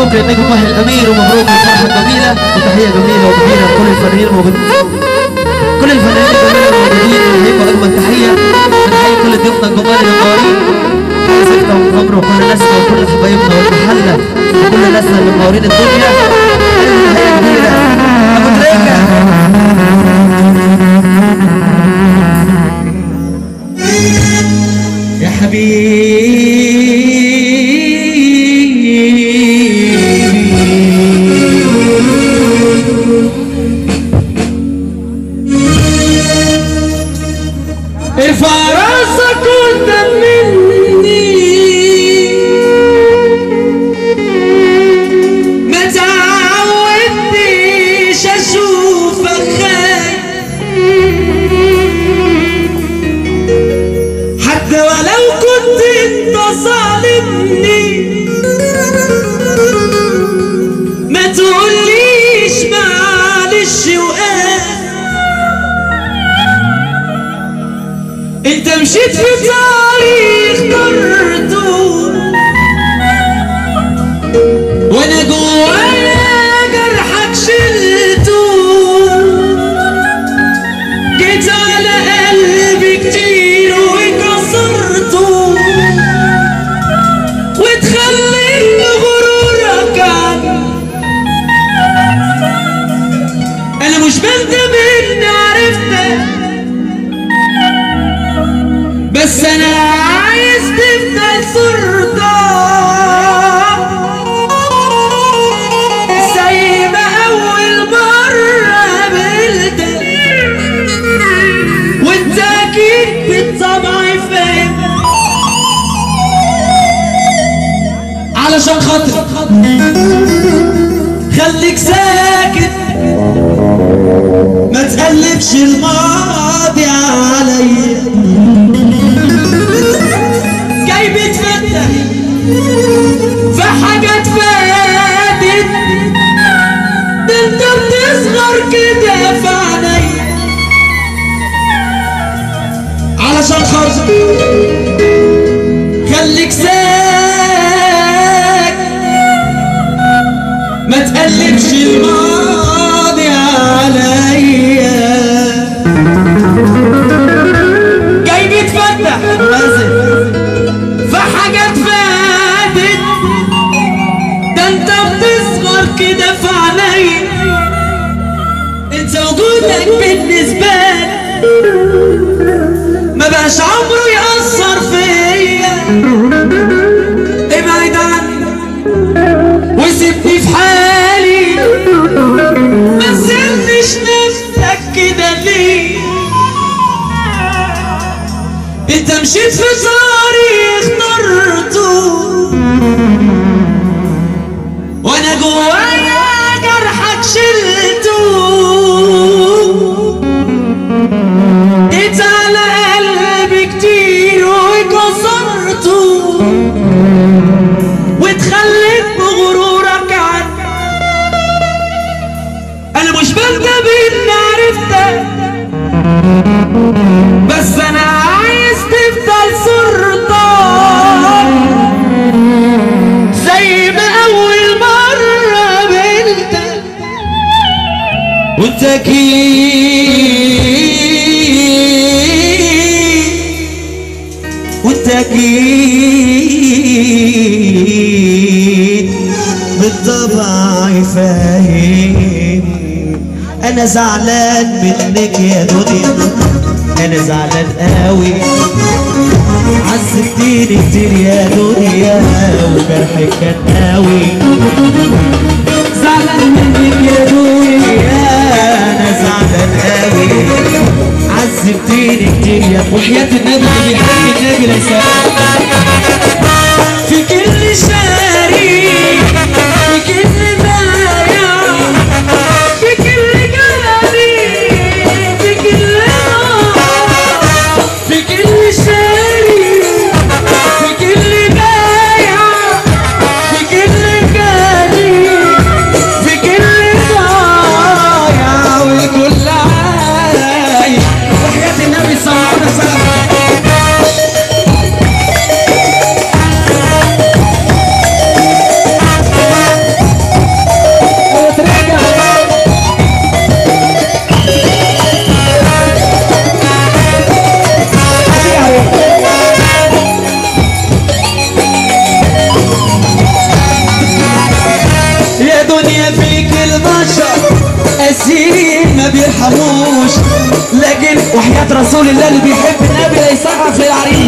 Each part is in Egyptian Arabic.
مبروك لنجم وحي الامير ومبروك للفرحه الجميله وتحيه جميله وكبيره لكل الفنانين الموجودين كل الفنانين الجميله الموجودين ونهيكم اجمل تحيه بنحيي كل ضيوفنا الجمال المنورين سكتة وخمر وكل ناسنا وكل حبايبنا والمحلة وكل ناسنا اللي منورين الدنيا تحية كبيرة أبو تريكة يا حبيبي ارفع راسك قدام مني ما تعودتش اشوفك خايف حتى ولو كنت انت ظالمني ما تقوليش معلش وقال انت مشيت في طريق اخترته وانا جوايا جرحك شلته جيت على قلبي كتير وكسرته وتخليت غرورك عني انا مش بندم اني عرفتك بس انا عايز تفضل صورتك زي ما اول مرة قابلتك وانت اكيد بالطبع فاهم علشان خاطر خليك ساكت ما تقلبش الماضي عليا جاي بتفتح في حاجات فاتت ده انت بتصغر كده في عينيا علشان خاطر خليك ساكت ما تقلبش الماضي عليا جاي بيتفتح نازل في حاجات فاتت ده انت بتصغر كده في عينيا انت وجودك بالنسبة لي ما بقاش عمره يأثر فيا ابعد عني وسيبني في حالي ما تسيبنيش نفسك كده ليه انت مشيت في طريق اخترته وانا جوايا جرحك شلته جيت على قلبي كتير وكسرته واتخليت بغرورك عني انا مش بندم اني عرفتك بس انا عايز تفضل صورتك زي ما اول مرة قابلتك وانت اكيد وانت اكيد بالطبع فاهم انا زعلان منك يا دنيا انا زعلان قوي عذبتيني كتير يا دنيا وجرحك كان قوي زعلان منك يا دنيا انا زعلان قوي عذبتيني كتير يا وحياة النبي اللي بيحب النبي ليس في كل شريك في كل بايع في كل جلالي في كل نار في كل شريك في كل بايع في كل جلالي في كل ضايع والكل عايش وحياة النبي صلى الله عليه وسلم رسول الله اللي بيحب النبي لا يسقف للعريس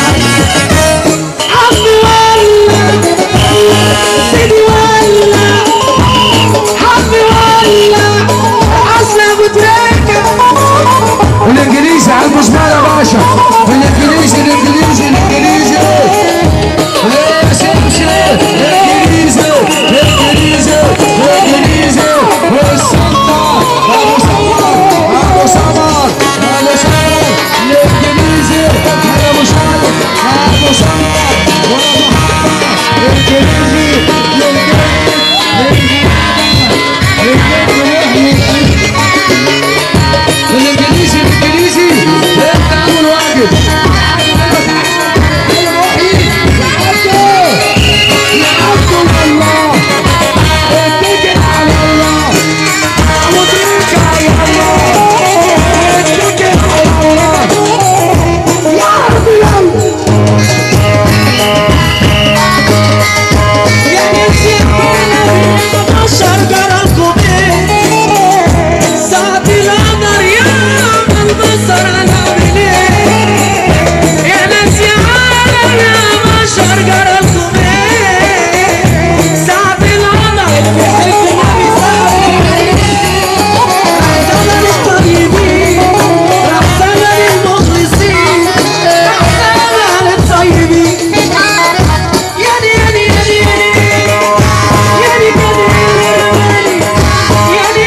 عمي ولا سيدي ولا عمي ولا اصل ابو تريكه الانجليزي على المسمار يا باشا الانجليزي الانجليزي الانجليزي يا سمسم الانجليزي الانجليزي الانجليزي والسلطة ابو سمر ابو سمر ابو سمر الانجليزي ابو سمر ابو سمر ومحمد الانجليزي الانجليزي الانجليزي الانجليزي الانجليزي انت اول واجب يا روحي يا عبدو يا عبدو الله اتكل على الله مدرك يا الله اتكل على الله يا عبدو يا نفسي انا شجر الكوبين ساعة القمر يا البصر انا بليه يا ناس يا عالم يا ما شجر الكوبين ساعة القمر بيحب النبي رحتنا للطيبين رحتنا للمخلصين رحتنا للطيبين يعني يعني يعني يعني يعني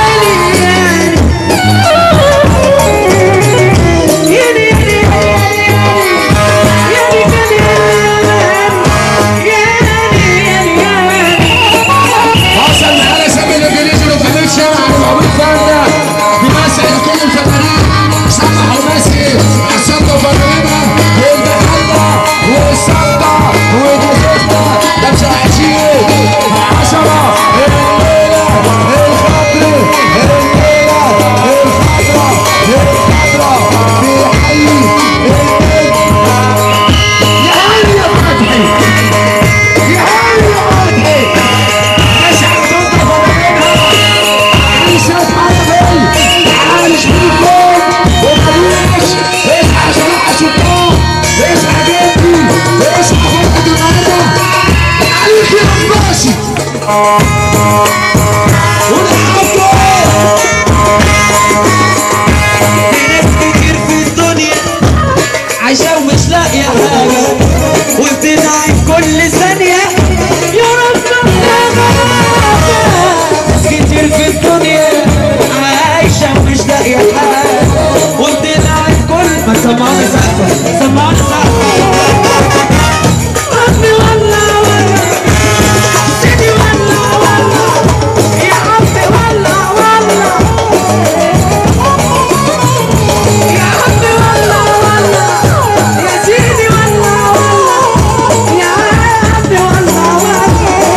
حصل على سبيل الانجليزي لو كملت شارع عن العبيد فانا بمسح كل الفنانين سمح ومسي السلطه وفنانينها والبحله والسلطه والجزيره ده مش عايشين عشره الليله الخضر الليله الخضره الخضره بيحيي البيت يا هاني يا فتحي يا هاني يا فتحي مش هتنضف منها عايش اتحرك عايش بالكون وماليش اصحى صلاح سلطان اصحى جدي اصحى فرقة النهارده عليك يا عباسي ونحطه ناس كتير في الدنيا عايشة ومش لاقية حاجة وبتدعي في كل ثانية يا رب ناس كتير في الدنيا عايشة ومش لاقية حاجة وبتدعي في كل ما سمعوني سقفة سمعوني سقفة عمي ولا ولا سيدي ولا ولا يا عمي ولا ولا يا عمي ولا ولا يا سيدي ولا ولا يا عمي ولا ولا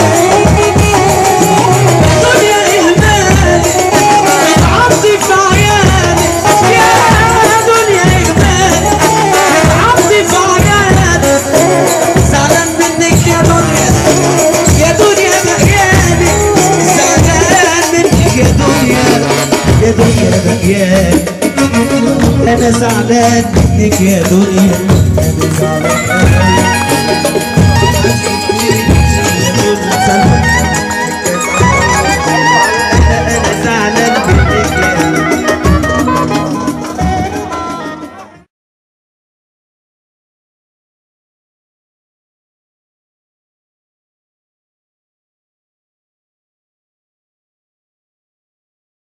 الدنيا إهمال بتعدي في عيالي يا دنيا إهمال بتعدي في عيالي زعلان منك يا دنيا يا دنيا مكياني زعلان منك يا دنيا يا دنيا مكياني انا زعلان منك يا دنيا انا زعلان